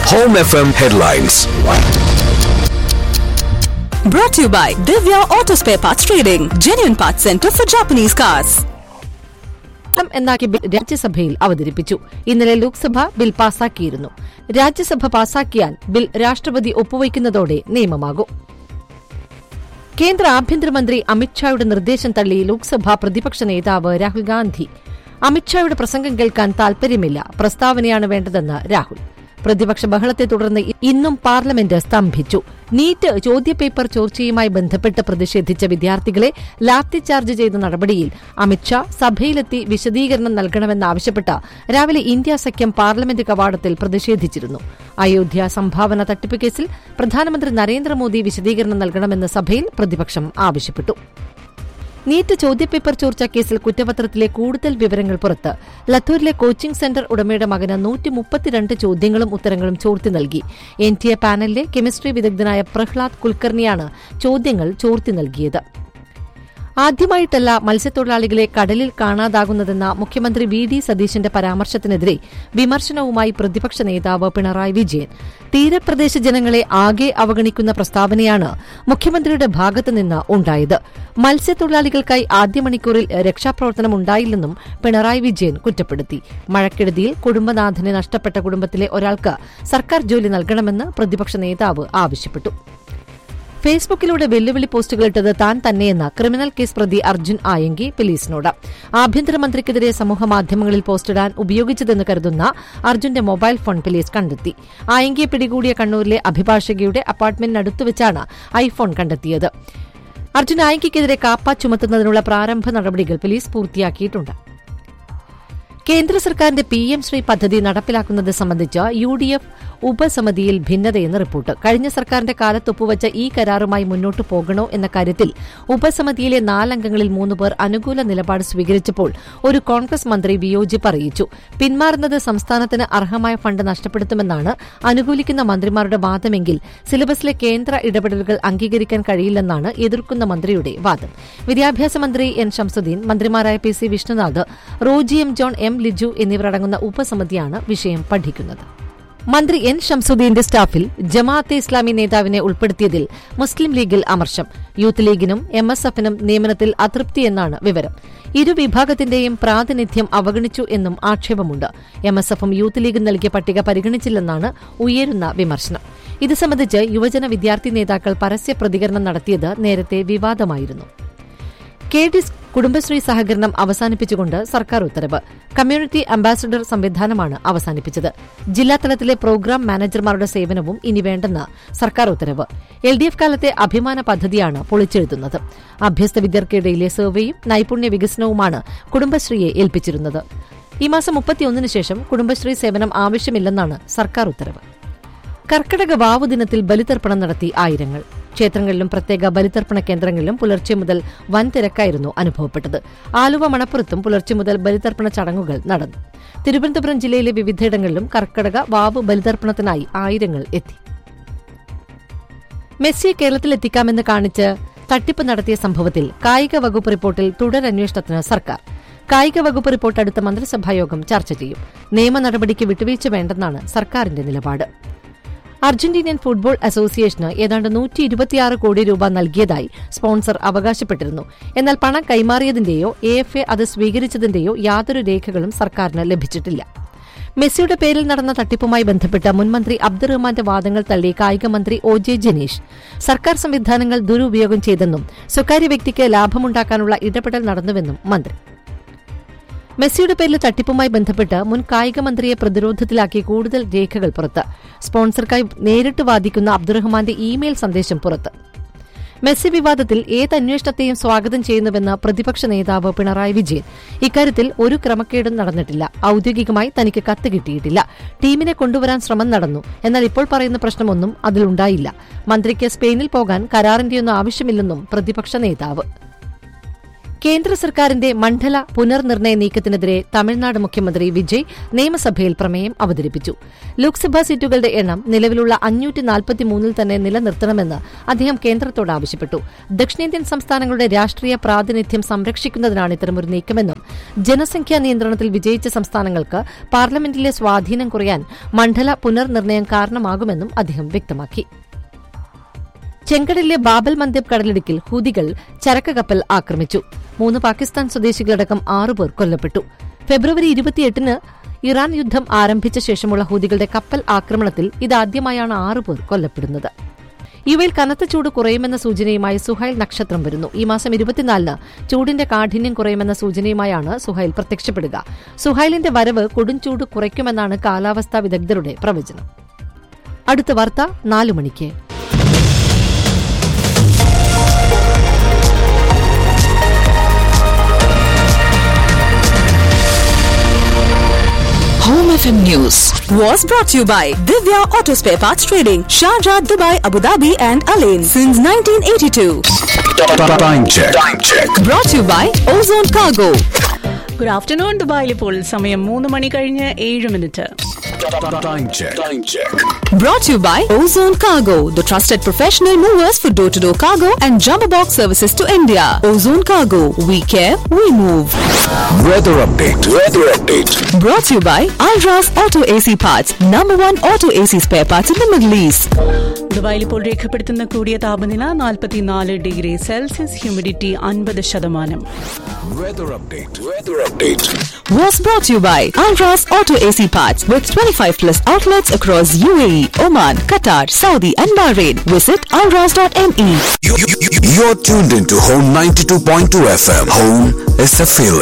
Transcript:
Home FM headlines. Brought to you by Divya Auto Spare Parts Trading, genuine parts center for Japanese cars. ം എന്നാക്കി bill രാജ്യസഭയിൽ അവതരിപ്പിച്ചു ഇന്നലെ Lok Sabha bill പാസാക്കിയിരുന്നു Rajya Sabha പാസാക്കിയാൽ bill രാഷ്ട്രപതി ഒപ്പുവയ്ക്കുന്നതോടെ നിയമമാകും കേന്ദ്ര ആഭ്യന്തരമന്ത്രി അമിത്ഷായുടെ നിർദ്ദേശം തള്ളി ലോക്സഭാ പ്രതിപക്ഷ നേതാവ് രാഹുൽ ഗാന്ധി അമിത്ഷായുടെ പ്രസംഗം കേൾക്കാൻ താൽപര്യമില്ല പ്രസ്താവനയാണ് വേണ്ടതെന്ന് രാഹുൽ പ്രതിപക്ഷ ബഹളത്തെ തുടർന്ന് ഇന്നും പാർലമെന്റ് സ്തംഭിച്ചു നീറ്റ് ചോദ്യപേപ്പർ ചോർച്ചയുമായി ബന്ധപ്പെട്ട് പ്രതിഷേധിച്ച വിദ്യാർത്ഥികളെ ലാത്തിചാർജ് ചെയ്ത നടപടിയിൽ അമിത്ഷാ സഭയിലെത്തി വിശദീകരണം നൽകണമെന്നാവശ്യപ്പെട്ട് രാവിലെ ഇന്ത്യ സഖ്യം പാർലമെന്റ് കവാടത്തിൽ പ്രതിഷേധിച്ചിരുന്നു അയോധ്യ സംഭാവന തട്ടിപ്പ് കേസിൽ പ്രധാനമന്ത്രി നരേന്ദ്രമോദി വിശദീകരണം നൽകണമെന്ന് സഭയിൽ പ്രതിപക്ഷം ആവശ്യപ്പെട്ടു നീറ്റ് ചോദ്യപേപ്പർ ചോർച്ച കേസിൽ കുറ്റപത്രത്തിലെ കൂടുതൽ വിവരങ്ങൾ പുറത്ത് ലത്തൂരിലെ കോച്ചിംഗ് സെന്റർ ഉടമയുടെ മകന് നൂറ്റി മുപ്പത്തിരണ്ട് ചോദ്യങ്ങളും ഉത്തരങ്ങളും ചോർത്തി നൽകി എൻ ടി എ പാനലിലെ കെമിസ്ട്രി വിദഗ്ധനായ പ്രഹ്ലാദ് കുൽക്കർണിയാണ് ചോദ്യങ്ങൾ ചോർത്തി നൽകിയത് ആദ്യമായിട്ടല്ല മത്സ്യത്തൊഴിലാളികളെ കടലിൽ കാണാതാകുന്നതെന്ന മുഖ്യമന്ത്രി വി ഡി സതീശന്റെ പരാമർശത്തിനെതിരെ വിമർശനവുമായി പ്രതിപക്ഷ നേതാവ് പിണറായി വിജയൻ തീരപ്രദേശ ജനങ്ങളെ ആകെ അവഗണിക്കുന്ന പ്രസ്താവനയാണ് മുഖ്യമന്ത്രിയുടെ ഭാഗത്തുനിന്ന് ഉണ്ടായത് മത്സ്യത്തൊഴിലാളികൾക്കായി ആദ്യ മണിക്കൂറിൽ രക്ഷാപ്രവർത്തനം ഉണ്ടായില്ലെന്നും പിണറായി വിജയൻ കുറ്റപ്പെടുത്തി മഴക്കെടുതിയിൽ കുടുംബനാഥനെ നഷ്ടപ്പെട്ട കുടുംബത്തിലെ ഒരാൾക്ക് സർക്കാർ ജോലി നൽകണമെന്ന് പ്രതിപക്ഷ നേതാവ് ആവശ്യപ്പെട്ടു ഫേസ്ബുക്കിലൂടെ വെല്ലുവിളി പോസ്റ്റുകളിട്ടത് താൻ തന്നെയെന്ന ക്രിമിനൽ കേസ് പ്രതി അർജുൻ ആയങ്കി പോലീസിനോട് ആഭ്യന്തരമന്ത്രിക്കെതിരെ സമൂഹമാധ്യമങ്ങളിൽ പോസ്റ്റിടാൻ ഉപയോഗിച്ചതെന്ന് കരുതുന്ന അർജുന്റെ മൊബൈൽ ഫോൺ പോലീസ് കണ്ടെത്തി ആയങ്കിയെ പിടികൂടിയ കണ്ണൂരിലെ അഭിഭാഷകയുടെ അപ്പാർട്ട്മെന്റിനടുത്തു വെച്ചാണ് ഐഫോൺ കണ്ടെത്തിയത് അർജുൻ ആയങ്കിക്കെതിരെ കാപ്പ ചുമത്തുന്നതിനുള്ള പ്രാരംഭ നടപടികൾ പോലീസ് പൂർത്തിയാക്കിയിട്ടുണ്ട് കേന്ദ്ര സർക്കാരിന്റെ പി എം ശ്രീ പദ്ധതി നടപ്പിലാക്കുന്നത് സംബന്ധിച്ച് യു ഡി എഫ് ഉപസമിതിയിൽ ഭിന്നതയെന്ന് റിപ്പോർട്ട് കഴിഞ്ഞ സർക്കാരിന്റെ കാലത്ത് ഒപ്പുവച്ച ഈ കരാറുമായി മുന്നോട്ടു പോകണോ എന്ന കാര്യത്തിൽ ഉപസമിതിയിലെ നാലംഗങ്ങളിൽ മൂന്ന് പേർ അനുകൂല നിലപാട് സ്വീകരിച്ചപ്പോൾ ഒരു കോൺഗ്രസ് മന്ത്രി വിയോജിപ്പ് അറിയിച്ചു പിന്മാറുന്നത് സംസ്ഥാനത്തിന് അർഹമായ ഫണ്ട് നഷ്ടപ്പെടുത്തുമെന്നാണ് അനുകൂലിക്കുന്ന മന്ത്രിമാരുടെ വാദമെങ്കിൽ സിലബസിലെ കേന്ദ്ര ഇടപെടലുകൾ അംഗീകരിക്കാൻ കഴിയില്ലെന്നാണ് എതിർക്കുന്ന മന്ത്രിയുടെ വാദം വിദ്യാഭ്യാസ മന്ത്രി എൻ ഷംസുദ്ദീൻ മന്ത്രിമാരായ P C Vishnunath Roji M John M Liju എന്നിവരടങ്ങുന്ന ഉപസമിതിയാണ് വിഷയം പഠിക്കുന്നത് മന്ത്രി എൻ ഷംസുദ്ദീന്റെ സ്റ്റാഫിൽ ജമാഅത്തെ ഇസ്ലാമി നേതാവിനെ ഉൾപ്പെടുത്തിയതിൽ മുസ്ലിം ലീഗിൽ അമർഷം യൂത്ത് ലീഗിനും എം എസ് എഫിനും നിയമനത്തിൽ അതൃപ്തിയെന്നാണ് വിവരം ഇരുവിഭാഗത്തിന്റെയും പ്രാതിനിധ്യം അവഗണിച്ചു എന്നും ആക്ഷേപമുണ്ട് എം എസ് എഫും യൂത്ത് ലീഗും നൽകിയ പട്ടിക പരിഗണിച്ചില്ലെന്നാണ് ഉയരുന്ന വിമർശനം ഇത് സംബന്ധിച്ച് യുവജന വിദ്യാർത്ഥി നേതാക്കൾ പരസ്യ പ്രതികരണം നടത്തിയത് നേരത്തെ വിവാദമായിരുന്നു കെ ഡിസ് കുടുംബശ്രീ സഹകരണം അവസാനിപ്പിച്ചുകൊണ്ട് സർക്കാർ ഉത്തരവ് കമ്മ്യൂണിറ്റി അംബാസഡർ സംവിധാനമാണ് അവസാനിപ്പിച്ചത് ജില്ലാതലത്തിലെ പ്രോഗ്രാം മാനേജർമാരുടെ സേവനവും ഇനി വേണ്ടെന്ന് സർക്കാർ ഉത്തരവ് എൽ ഡി എഫ് കാലത്തെ അഭിമാന പദ്ധതിയാണ് പൊളിച്ചെഴുതുന്നത് അഭ്യസ്ത വിദ്യർക്കിടയിലെ സർവേയും നൈപുണ്യ വികസനവുമാണ് കുടുംബശ്രീയെ ഏൽപ്പിച്ചിരുന്നത് ഈ മാസം മുപ്പത്തിയൊന്നിന് ശേഷം കുടുംബശ്രീ സേവനം ആവശ്യമില്ലെന്നാണ് സർക്കാർ ഉത്തരവ് കർക്കിടക വാവു ദിനത്തിൽ ബലിതർപ്പണം നടത്തി ആയിരങ്ങൾ ക്ഷേത്രങ്ങളിലും പ്രത്യേക ബലിതർപ്പണ കേന്ദ്രങ്ങളിലും പുലർച്ചെ മുതൽ വൻ തിരക്കായിരുന്നു അനുഭവപ്പെട്ടത് ആലുവ മണപ്പുറത്തും പുലർച്ചെ മുതൽ ബലിതർപ്പണ ചടങ്ങുകൾ നടന്നു തിരുവനന്തപുരം ജില്ലയിലെ വിവിധയിടങ്ങളിലും കർക്കിടക വാവു ബലിതർപ്പണത്തിനായി ആയിരങ്ങൾ എത്തി മെസ്സിയെ കേരളത്തിലെത്തിക്കാമെന്ന് കാണിച്ച് തട്ടിപ്പ് നടത്തിയ സംഭവത്തിൽ കായിക വകുപ്പ് റിപ്പോർട്ടിൽ തുടരന്വേഷണത്തിന് സർക്കാർ കായിക വകുപ്പ് റിപ്പോർട്ട് അടുത്ത മന്ത്രിസഭായോഗം ചർച്ച ചെയ്യും നിയമ നടപടിക്ക് വിട്ടുവീഴ്ച വേണ്ടെന്നാണ് സർക്കാരിന്റെ നിലപാട് അർജന്റീനിയൻ ഫുട്ബോൾ അസോസിയേഷന് ഏതാണ്ട് നൂറ്റി ഇരുപത്തിയാറ് കോടി രൂപ നൽകിയതായി സ്പോൺസർ അവകാശപ്പെട്ടിരുന്നു എന്നാൽ പണം കൈമാറിയതിന്റെയോ എ എഫ് എ അത് സ്വീകരിച്ചതിന്റെയോ യാതൊരു രേഖകളും സർക്കാരിന് ലഭിച്ചിട്ടില്ല മെസ്സിയുടെ പേരിൽ നടന്ന തട്ടിപ്പുമായി ബന്ധപ്പെട്ട് മുൻമന്ത്രി അബ്ദുറഹ്മാന്റെ വാദങ്ങൾ തള്ളി കായികമന്ത്രി ഒ ജെ ജനീഷ് സർക്കാർ സംവിധാനങ്ങൾ ദുരുപയോഗം ചെയ്തെന്നും സ്വകാര്യ വ്യക്തിക്ക് ലാഭമുണ്ടാക്കാനുള്ള ഇടപെടൽ നടന്നുവെന്നും മന്ത്രി മെസ്സിയുടെ പേരിൽ തട്ടിപ്പുമായി ബന്ധപ്പെട്ട് മുൻ കായിക മന്ത്രിയെ പ്രതിരോധത്തിലാക്കി കൂടുതൽ രേഖകൾ പുറത്ത് സ്പോൺസർക്കായി നേരിട്ട് വാദിക്കുന്ന അബ്ദുറഹ്മാന്റെ ഇമെയിൽ സന്ദേശം പുറത്ത് മെസ്സി വിവാദത്തിൽ ഏത് അന്വേഷണത്തെയും സ്വാഗതം ചെയ്യുന്നുവെന്ന് പ്രതിപക്ഷ നേതാവ് പിണറായി വിജയൻ ഇക്കാര്യത്തിൽ ഒരു ക്രമക്കേടും നടന്നിട്ടില്ല ഔദ്യോഗികമായി തനിക്ക് കത്ത് കിട്ടിയിട്ടില്ല ടീമിനെ കൊണ്ടുവരാൻ ശ്രമം നടന്നു എന്നാൽ ഇപ്പോൾ പറയുന്ന പ്രശ്നമൊന്നും അതിലുണ്ടായില്ല മന്ത്രിക്ക് സ്പെയിനിൽ പോകാൻ കരാറിന്റെയൊന്നും ആവശ്യമില്ലെന്നും പ്രതിപക്ഷ നേതാവ് കേന്ദ്ര സർക്കാരിന്റെ മണ്ഡല പുനർനിർണയ നീക്കത്തിനെതിരെ തമിഴ്നാട് മുഖ്യമന്ത്രി വിജയ് നിയമസഭയിൽ പ്രമേയം അവതരിപ്പിച്ചു ലോക്സഭാ സീറ്റുകളുടെ എണ്ണം നിലവിലുള്ള അഞ്ഞൂറ്റി നാൽപ്പത്തിമൂന്നിൽ തന്നെ നിലനിർത്തണമെന്ന് അദ്ദേഹം കേന്ദ്രത്തോട് ആവശ്യപ്പെട്ടു ദക്ഷിണേന്ത്യൻ സംസ്ഥാനങ്ങളുടെ രാഷ്ട്രീയ പ്രാതിനിധ്യം സംരക്ഷിക്കുന്നതിനാണ് ഇത്തരമൊരു നീക്കമെന്നും ജനസംഖ്യാ നിയന്ത്രണത്തിൽ വിജയിച്ച സംസ്ഥാനങ്ങൾക്ക് പാർലമെന്റിലെ സ്വാധീനം കുറയാൻ മണ്ഡല പുനർനിർണയം കാരണമാകുമെന്നും അദ്ദേഹം വ്യക്തമാക്കി ചെങ്കടലിലെ ബാബൽ മന്ദബ് കടലിടുക്കിൽ ഹൂതികൾ ചരക്ക് കപ്പൽ ആക്രമിച്ചു മൂന്ന് പാകിസ്ഥാൻ സ്വദേശികളടക്കം ആറുപേർ കൊല്ലപ്പെട്ടു ഫെബ്രുവരി ഇരുപത്തിയെട്ടിന് ഇറാൻ യുദ്ധം ആരംഭിച്ച ശേഷമുള്ള ഹൂതികളുടെ കപ്പൽ ആക്രമണത്തിൽ ഇതാദ്യമായാണ് ആറുപേർ കൊല്ലപ്പെടുന്നത് ഇവയിൽ കനത്ത ചൂട് കുറയുമെന്ന സൂചനയുമായി സുഹൈൽ നക്ഷത്രം വരുന്നു ഈ മാസം ഇരുപത്തിനാലിന് ചൂടിന്റെ കാഠിന്യം കുറയുമെന്ന സൂചനയുമായാണ് സുഹൈൽ പ്രത്യക്ഷപ്പെടുക സുഹൈലിന്റെ വരവ് കൊടുംചൂട് കുറയ്ക്കുമെന്നാണ് കാലാവസ്ഥാ വിദഗ്ധരുടെ പ്രവചനം അടുത്ത വാർത്ത നാലു മണിക്ക് Home FM News was brought to you by Divya Auto Spare Parts Trading, Sharjah, Dubai, Abu Dhabi, and Alain since 1982. Time check. Time check. Brought to you by Ozone Cargo. Good afternoon ദുബായിൽ ഇപ്പോൾ സമയം മൂന്ന് മണി കഴിഞ്ഞ് ഏഴ് minute Time check. Time check. Brought to you by Ozone Cargo, the trusted professional movers for door to door cargo and jumbo box services to India. Ozone Cargo, we care, we move. Weather update. Weather update. Brought to you by Alras Auto AC Parts, number one auto AC spare parts in the Middle East. ദുബായിൽ ഇപ്പോൾ രേഖപ്പെടുത്തുന്ന കൂടിയ താപനില നാൽപ്പത്തിനാല് degree Celsius humidity അൻപത് ശതമാനം Weather update. Weather update. Was brought to you by Alras Auto AC Parts with 25 plus outlets across UAE, Oman, Qatar, Saudi, and Bahrain. Visit alras.me. You, you, you, you're tuned into Home 92.2 FM. Home is a feeling.